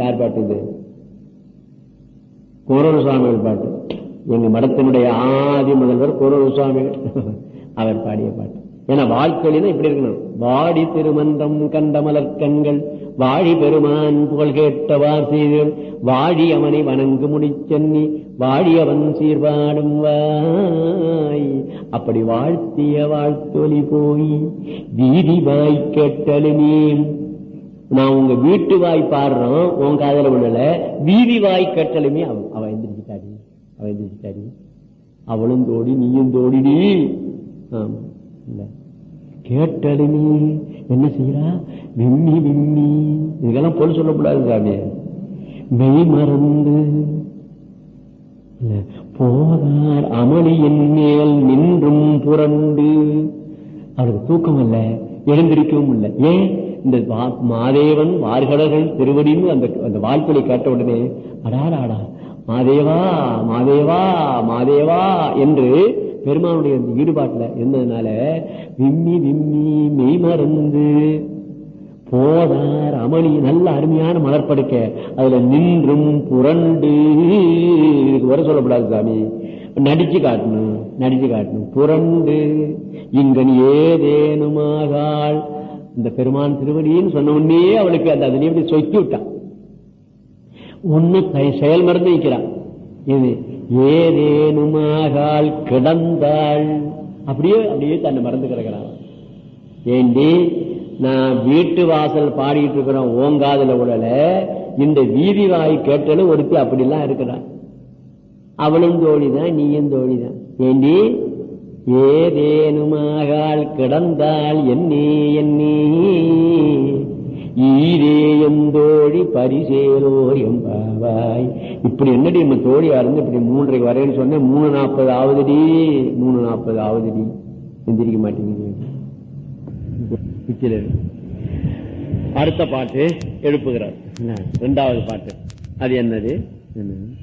யார் பாட்டு இது குமரகுரு சுவாமிகள் பாட்டு எங்க மடத்தினுடைய ஆதி முதல்வர் குமரகுரு சுவாமிகள் அவர் பாடிய பாட்டு ஏன்னா வாழ்க்கையில இப்படி இருக்கணும் வாடி திருமன்றம் கண்டமலர் கண்கள் வாழி பெருமான் புகழ் கேட்டவார் செய்தல் வாழி அவனை வணங்கு முடிச்சென்னி வாழி அவன் சீர்பாடும் வாய் அப்படி வாழ்த்திய வாழ்த்தொலி போய் வீதி வாய் கேட்டலுமே நான் உங்க வீட்டு வாய் பாடுறோம் உன் காதல விழல வீதி வாய் கட்டலுமே அவ அவ எந்திரிச்சிட்டாடி அவ எந்திரிச்சிட்டாடி அவளும் தோடி நீயும் தோடிடி ஆமா இல்ல கேட்டலுமே என்ன செய்யறா விம்மி விம்மி இதெல்லாம் பொருள் சொல்லக்கூடாது சாமி மெய் மறந்து இல்ல, போதார் அமளியின் மேல் நின்றும் புரண்டு அவருக்கு தூக்கம் இல்ல எழுந்திருக்கவும் இல்லை ஏன் இந்த வா- மாதேவன் வார்கடர்கள் திருவடின்னு அந்த அந்த வாழ்க்கையை கேட்ட உடனே அடாடாடா மாதேவா மாதேவா மாதேவா என்று பெருமானுடைய அந்த ஈடுபாட்டுல இருந்ததுனால விம்மி விம்மி மெய் மறந்து போதார் அமளி நல்ல அருமையான மலர்படுக்க அதுல நின்றும் புரண்டு இதுக்கு வர சொல்லக்கூடாது சாமி நடிச்சு காட்டணும் நடிச்சு காட்டணும் புரண்டு இங்கன் ஏதேனுமாகாள் இந்த பெருமான் திருவடின்னு சொன்ன உடனே அவளுக்கு அந்த அதுலயே அப்படி சொக்கி விட்டான் ஒண்ணு தை- செயல் மறந்து நிற்கிறான் இது ஏதேனுமாகால் கிடந்தாள் அப்படியே அப்படியே தன்னை மறந்து கிடக்கிறான் ஏண்டி நான் வீட்டு வாசல் பாடிட்டு இருக்கிறோம் ஓங்காதுல உடல இந்த வீதி வாய் கேட்டாலும் ஒருத்தி அப்படிலாம் இருக்கிறான் அவளும் தோழிதான் நீயும் தோழிதான் ஏண்டி ஏதேனுமாகால் கிடந்தால் என்னே என்னே ஈரேயந்தோழி பரிசேலோர் எம்பாவாய் இப்படி என்னடி நம்ம தோழியா இருந்து இப்படி மூன்றரைக்கு வரேன்னு சொன்னேன் மூணு நாற்பது ஆகுதுடி மூணு நாற்பது ஆகுதுடி எந்திரிக்க மாட்டேங்குது பிச்சில இருக்கு. அடுத்த பாட்டு எழுப்புகிறார் என்ன? இரண்டாவது பாட்டு அது என்னது என்ன?